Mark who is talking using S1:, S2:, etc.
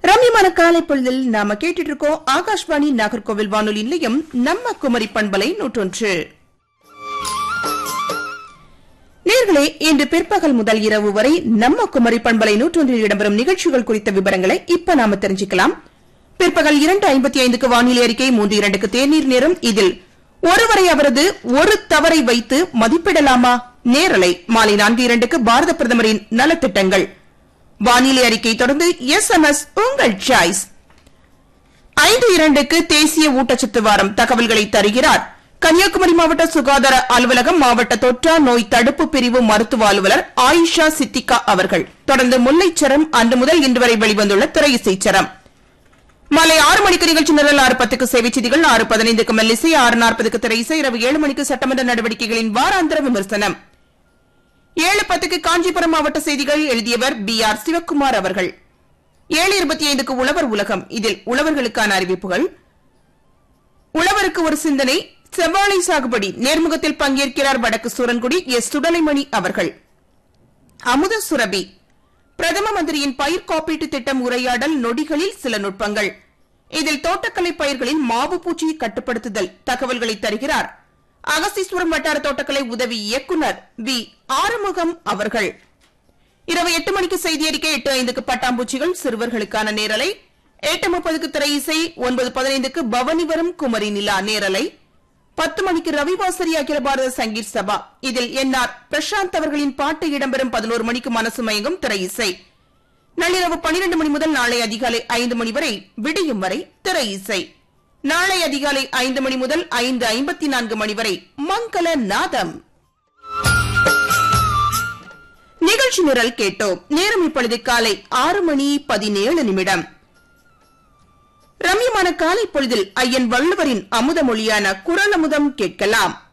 S1: ரம்யமான காலை பொழுதில் நாம கேட்டுட்டு இருக்கோம் ஆகாஷ்வாணி நாகர்கோவில் வானொலி நிலையம் நம்ம குமரி பண்பலை நூற்றொன்று நேர்களே இன்று பிற்பகல் முதல் இரவு வரை நம்ம குமரி பண்பலை நூற்றொன்றில் இடம்பெறும் நிகழ்ச்சிகள் குறித்த விவரங்களை இப்ப நாம தெரிஞ்சுக்கலாம் பிற்பகல் இரண்டு ஐம்பத்தி ஐந்துக்கு வானிலை அறிக்கை மூன்று இரண்டுக்கு தேநீர் நேரம் இதில் ஒருவரை அவரது ஒரு தவறை வைத்து மதிப்பிடலாமா நேரலை மாலை நான்கு இரண்டுக்கு பாரத பிரதமரின் நலத்திட்டங்கள் வானிலை அறிக்கை தொடர்ந்து எஸ் எம் எஸ் உங்கள் சாய்ஸ் ஐந்து இரண்டுக்கு தேசிய ஊட்டச்சத்து வாரம் தகவல்களை தருகிறார் கன்னியாகுமரி மாவட்ட சுகாதார அலுவலகம் மாவட்ட தொற்றா நோய் தடுப்பு பிரிவு மருத்துவ அலுவலர் ஆயிஷா சித்திகா அவர்கள் தொடர்ந்து முல்லைச்சரம் அன்று முதல் இன்று வரை வெளிவந்துள்ள திரையிசைச்சரம் மாலை ஆறு மணிக்கு நிகழ்ச்சி நிரல் ஆறு பத்துக்கு சேவை செய்திகள் ஆறு பதினைந்துக்கு மெல்லிசை ஆறு நாற்பதுக்கு திரையிசை இரவு ஏழு மணிக்கு சட்டமன்ற நடவடிக்கைகளின் வாராந்திர விமர்சனம் ஏழு பத்துக்கு காஞ்சிபுரம் மாவட்ட செய்திகள் எழுதியவர் பி ஆர் சிவக்குமார் அவர்கள் ஏழு இருபத்தி ஐந்துக்கு உழவர் உலகம் இதில் உழவர்களுக்கான அறிவிப்புகள் உழவருக்கு ஒரு சிந்தனை செவ்வாழை சாகுபடி நேர்முகத்தில் பங்கேற்கிறார் வடக்கு சூரன்குடி எஸ் சுடலைமணி அவர்கள் அமுத சுரபி பிரதம மந்திரியின் பயிர் காப்பீட்டு திட்டம் உரையாடல் நொடிகளில் சில நுட்பங்கள் இதில் தோட்டக்கலை பயிர்களின் மாவு பூச்சியை கட்டுப்படுத்துதல் தகவல்களை தருகிறார் அகஸ்தீஸ்வரம் வட்டார தோட்டக்கலை உதவி இயக்குனர் வி ஆறுமுகம் அவர்கள் இரவு எட்டு மணிக்கு செய்தி அறிக்கை எட்டு ஐந்துக்கு பட்டாம்பூச்சிகள் சிறுவர்களுக்கான நேரலை எட்டு முப்பதுக்கு திரை இசை ஒன்பது பதினைந்துக்கு பவனி வரும் குமரி நிலா நேரலை பத்து மணிக்கு ரவிவாசரி அகில பாரத சங்கீத் சபா இதில் என்ஆர் பிரசாந்த் அவர்களின் பாட்டு இடம்பெறும் பதினோரு மணிக்கு மனசு மயங்கும் திரை இசை நள்ளிரவு பனிரெண்டு மணி முதல் நாளை அதிகாலை ஐந்து மணி வரை விடியும் வரை திரை இசை நாளை அதிகாலை ஐந்து மணி முதல் ஐந்து ஐம்பத்தி நான்கு மணி வரை மங்கள நாதம் நிகழ்ச்சி நிரல் கேட்டோம் நேரம் இப்பொழுது காலை ஆறு மணி பதினேழு நிமிடம் ரம்யமான காலை பொழுதில் ஐயன் வள்ளுவரின் அமுத மொழியான குரல் அமுதம் கேட்கலாம்